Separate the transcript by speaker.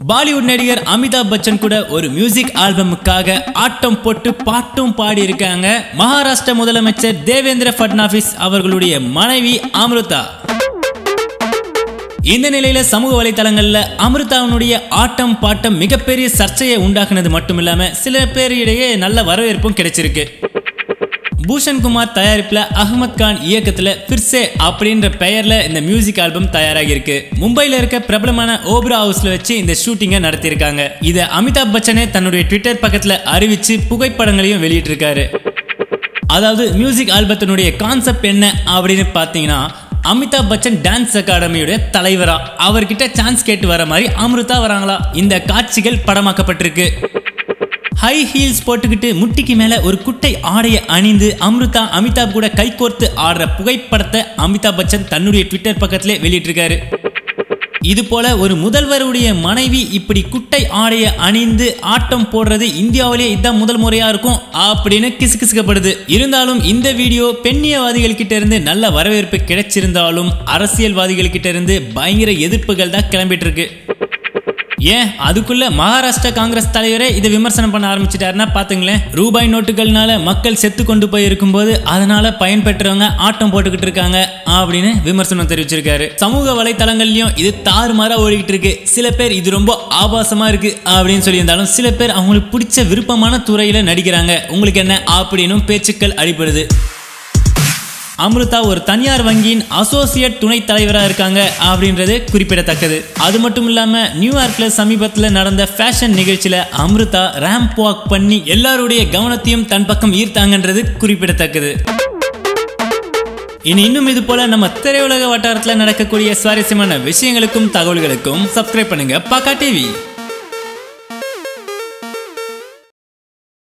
Speaker 1: பாலிவுட் நடிகர் அமிதாப் பச்சன் கூட ஒரு மியூசிக் ஆல்பமுக்காக ஆட்டம் போட்டு பாட்டும் பாடி இருக்காங்க மகாராஷ்டிர முதலமைச்சர் தேவேந்திர ஃபட்னாவிஸ் அவர்களுடைய மனைவி அம்ருதா இந்த நிலையில சமூக வலைதளங்கள்ல அமிர்தாவினுடைய ஆட்டம் பாட்டம் மிகப்பெரிய சர்ச்சையை உண்டாக்குனது மட்டும் இல்லாம சில பேரிடையே நல்ல வரவேற்பும் கிடைச்சிருக்கு பூஷன் குமார் தயாரிப்புல அகமத் கான் இயக்கத்துல பிர்சே அப்படின்ற பெயர்ல இந்த மியூசிக் ஆல்பம் தயாராகி இருக்கு மும்பைல இருக்க பிரபலமான ஓப்ரா ஹவுஸ்ல வச்சு இந்த ஷூட்டிங்கை நடத்தியிருக்காங்க இதை அமிதாப் பச்சனே தன்னுடைய ட்விட்டர் பக்கத்துல அறிவிச்சு புகைப்படங்களையும் வெளியிட்டிருக்காரு அதாவது மியூசிக் ஆல்பத்தினுடைய கான்செப்ட் என்ன அப்படின்னு பார்த்தீங்கன்னா அமிதாப் பச்சன் டான்ஸ் அகாடமியுடைய தலைவரா அவர்கிட்ட சான்ஸ் கேட்டு வர மாதிரி அமிர்தா வராங்களா இந்த காட்சிகள் படமாக்கப்பட்டிருக்கு ஹை ஹீல்ஸ் போட்டுக்கிட்டு முட்டிக்கு மேல ஒரு குட்டை ஆடையை அணிந்து அமிர்தா அமிதாப் கூட கைகோர்த்து ஆடுற புகைப்படத்தை அமிதாப் பச்சன் தன்னுடைய ட்விட்டர் பக்கத்திலே வெளியிட்டிருக்காரு இது போல ஒரு முதல்வருடைய மனைவி இப்படி குட்டை ஆடையை அணிந்து ஆட்டம் போடுறது இந்தியாவிலேயே இதான் முதல் முறையா இருக்கும் அப்படின்னு கிசுகிசுக்கப்படுது இருந்தாலும் இந்த வீடியோ பெண்ணியவாதிகள் கிட்ட இருந்து நல்ல வரவேற்பு கிடைச்சிருந்தாலும் அரசியல்வாதிகள் கிட்ட இருந்து பயங்கர எதிர்ப்புகள் தான் கிளம்பிட்டு இருக்கு ஏன் அதுக்குள்ள மகாராஷ்டிரா காங்கிரஸ் தலைவரே இதை விமர்சனம் பண்ண ஆரம்பிச்சிட்டாருன்னா பாத்துங்களேன் ரூபாய் நோட்டுகள்னால மக்கள் செத்து கொண்டு போய் இருக்கும்போது அதனால பயன்பெற்றவங்க ஆட்டம் போட்டுக்கிட்டு இருக்காங்க அப்படின்னு விமர்சனம் தெரிவிச்சிருக்காரு சமூக வலைத்தளங்கள்லயும் இது தாறுமாறா ஓடிக்கிட்டு இருக்கு சில பேர் இது ரொம்ப ஆபாசமா இருக்கு அப்படின்னு சொல்லியிருந்தாலும் சில பேர் அவங்களுக்கு பிடிச்ச விருப்பமான துறையில நடிக்கிறாங்க உங்களுக்கு என்ன அப்படின்னும் பேச்சுக்கள் அடிபடுது அம்ருதா ஒரு தனியார் வங்கியின் அசோசியேட் துணைத் தலைவராக இருக்காங்க அப்படின்றது குறிப்பிடத்தக்கது அது மட்டும் இல்லாம நியூயார்க்ல சமீபத்தில் நடந்த ஃபேஷன் நிகழ்ச்சியில அம்ருதா ரேம்ப் வாக் பண்ணி எல்லாருடைய கவனத்தையும் தன் பக்கம் ஈர்த்தாங்கன்றது குறிப்பிடத்தக்கது இனி இன்னும் இது போல நம்ம திரையுலக வட்டாரத்தில் நடக்கக்கூடிய சுவாரஸ்யமான விஷயங்களுக்கும் தகவல்களுக்கும் சப்ஸ்கிரைப் பண்ணுங்க பாக்கா டிவி